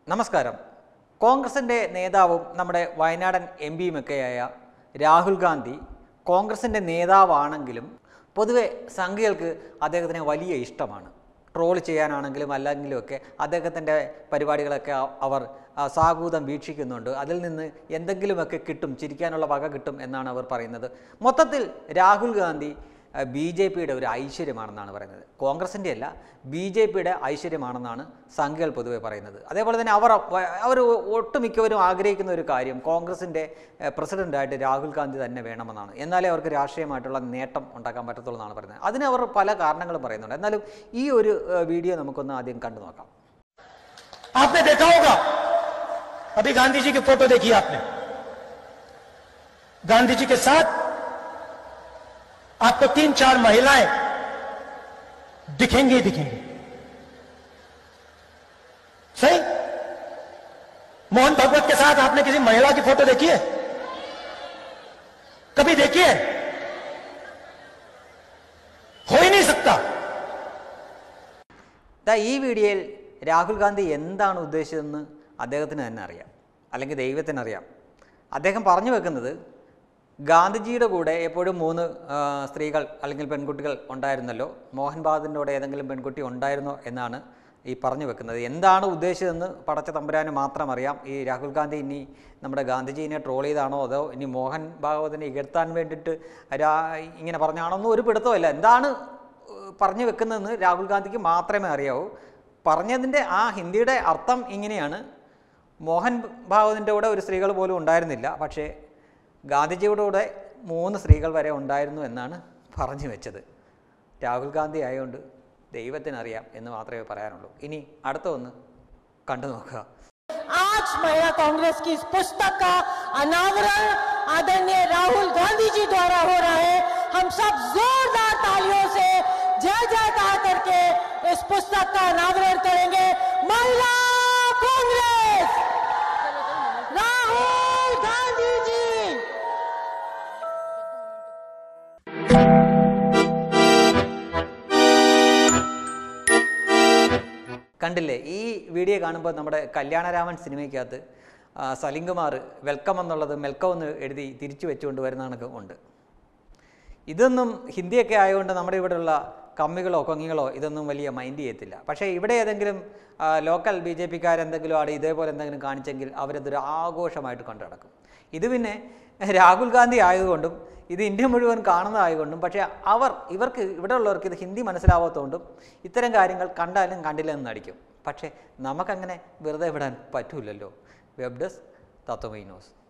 നമസ്കാരം കോൺഗ്രസിൻ്റെ നേതാവും നമ്മുടെ വയനാടൻ എം പിയുമൊക്കെയായ രാഹുൽ ഗാന്ധി കോൺഗ്രസിൻ്റെ നേതാവാണെങ്കിലും പൊതുവെ സംഘികൾക്ക് അദ്ദേഹത്തിന് വലിയ ഇഷ്ടമാണ് ട്രോൾ ചെയ്യാനാണെങ്കിലും അല്ലെങ്കിലും ഒക്കെ അദ്ദേഹത്തിൻ്റെ പരിപാടികളൊക്കെ അ- അവർ ആ, സാഗൂതം വീക്ഷിക്കുന്നുണ്ട് അതിൽ നിന്ന് എന്തെങ്കിലുമൊക്കെ കിട്ടും ചിരിക്കാനുള്ള വക കിട്ടും എന്നാണ് അവർ പറയുന്നത് മൊത്തത്തിൽ രാഹുൽ ഗാന്ധി ബി ജെ പിയുടെ ഒരു ഐശ്വര്യമാണെന്നാണ് പറയുന്നത് കോൺഗ്രസിൻ്റെ അല്ല ബി ജെ പിയുടെ ഐശ്വര്യമാണെന്നാണ് സംഘികൾ പൊതുവെ പറയുന്നത് അതേപോലെ തന്നെ അവർ വ- അവർ ഒട്ടുമിക്കവരും ആഗ്രഹിക്കുന്ന ഒരു കാര്യം കോൺഗ്രസിൻ്റെ ഏഹ്, പ്രസിഡൻ്റായിട്ട് രാഹുൽ ഗാന്ധി തന്നെ വേണമെന്നാണ് എന്നാലേ അവർക്ക് രാഷ്ട്രീയമായിട്ടുള്ള നേട്ടം ഉണ്ടാക്കാൻ പറ്റത്തുള്ളൂ എന്നാണ് പറയുന്നത് അതിന് അവർ പല കാരണങ്ങളും പറയുന്നുണ്ട് എന്നാലും ഈ ഒരു ഏഹ്, വീഡിയോ നമുക്കൊന്ന് ആദ്യം കണ്ടു നോക്കാം आपने देखा होगा अभी गांधी जी की फोटो देखी आपने गांधी जी के साथ आपको तीन चार महिलाएं दिखेंगी ही दिखेंगी सही मोहन भगवत के साथ आपने किसी महिला की फोटो देखी है कभी देखी है हो ही नहीं सकता ദാ ഈ വീഡിയോയിൽ രാഹുൽ ഗാന്ധി എന്താണ് ഉദ്ദേശിച്ചതെന്ന് അദ്ദേഹത്തിന് തന്നെ അറിയാം അല്ലെങ്കിൽ ദൈവത്തിന് അറിയാം അദ്ദേഹം പറഞ്ഞു വെക്കുന്നത് ഗാന്ധിജിയുടെ കൂടെ എപ്പോഴും മൂന്ന് ആ, സ്ത്രീകൾ അല്ലെങ്കിൽ പെൺകുട്ടികൾ ഉണ്ടായിരുന്നല്ലോ മോഹൻ ബാഗിൻ്റെ കൂടെ ഏതെങ്കിലും പെൺകുട്ടി ഉണ്ടായിരുന്നോ എന്നാണ് ഈ പറഞ്ഞു വെക്കുന്നത് എന്താണ് ഉദ്ദേശിച്ചതെന്ന് പടച്ച തമ്പുരാന് മാത്രം അറിയാം ഈ രാഹുൽ ഗാന്ധി ഇനി നമ്മുടെ ഗാന്ധിജീനെ ട്രോൾ ചെയ്താണോ അതോ ഇനി മോഹൻ ഭാഗവതിനെ ഇകഴ്ത്താൻ വേണ്ടിയിട്ട് രാ ഇങ്ങനെ പറഞ്ഞാണോ ഒന്നും ഒരു പിടുത്തമില്ല എന്താണ് ഏഹ് പറഞ്ഞു വെക്കുന്നതെന്ന് രാഹുൽ ഗാന്ധിക്ക് മാത്രമേ അറിയാവൂ പറഞ്ഞതിൻ്റെ ആ ഹിന്ദിയുടെ അർത്ഥം ഇങ്ങനെയാണ് മോഹൻ ഭാഗവതിൻ്റെ കൂടെ ഒരു സ്ത്രീകൾ പോലും ഉണ്ടായിരുന്നില്ല പക്ഷേ ഗാന്ധിജിയുടെ കൂടെ മൂന്ന് സ്ത്രീകൾ വരെ ഉണ്ടായിരുന്നു എന്നാണ് പറഞ്ഞു വെച്ചത് രാഹുൽ ഗാന്ധി ആയതുകൊണ്ട് ദൈവത്തിനറിയാം എന്ന് മാത്രമേ പറയാനുള്ളൂ ഇനി അടുത്ത ഒന്ന് കണ്ടു നോക്കുക आज महिला कांग्रेस की इस पुस्तक का अनावरण आदरणीय राहुल गांधी जी द्वारा हो रहा है हम सब जोरदार तालियों से जय जयकार करके इस पुस्तक का अनावरण करेंगे महिला कांग्रेस राहुल गांधी जी കണ്ടില്ലേ ഈ വീഡിയോ കാണുമ്പോൾ നമ്മുടെ കല്യാണരാമൻ സിനിമയ്ക്കകത്ത് ആ, സലിംകുമാർ വെൽക്കം എന്നുള്ളത് മെൽക്കം എന്ന് എഴുതി തിരിച്ചു വെച്ചുകൊണ്ട് വരുന്ന കണക്ക് ഉണ്ട് ഇതൊന്നും ഹിന്ദിയൊക്കെ ആയതുകൊണ്ട് നമ്മുടെ ഇവിടെയുള്ള കമ്മികളോ കൊങ്ങികളോ ഇതൊന്നും വലിയ മൈൻഡ് ചെയ്യത്തില്ല പക്ഷേ ഇവിടെ ഏതെങ്കിലും ആ, ലോക്കൽ ബി ജെ പിക്കാരെന്തെങ്കിലും അവിടെ ഇതേപോലെ എന്തെങ്കിലും കാണിച്ചെങ്കിൽ അവരതൊരു ആഘോഷമായിട്ട് കൊണ്ടു നടക്കും ഇത് പിന്നെ രാഹുൽ ഗാന്ധി ആയതുകൊണ്ടും ഇത് ഇന്ത്യ മുഴുവൻ കാണുന്നതായതുകൊണ്ടും പക്ഷേ അവർ ഇവർക്ക് ഇവിടെ ഉള്ളവർക്ക് ഇത് ഹിന്ദി മനസ്സിലാവാത്തതുകൊണ്ടും ഇത്തരം കാര്യങ്ങൾ കണ്ടാലും കണ്ടില്ലെന്ന് നടിക്കും പക്ഷേ നമുക്കങ്ങനെ വെറുതെ വിടാൻ പറ്റൂലല്ലോ വെബ് ഡെസ്ക് തത്വമൈ ന്യൂസ്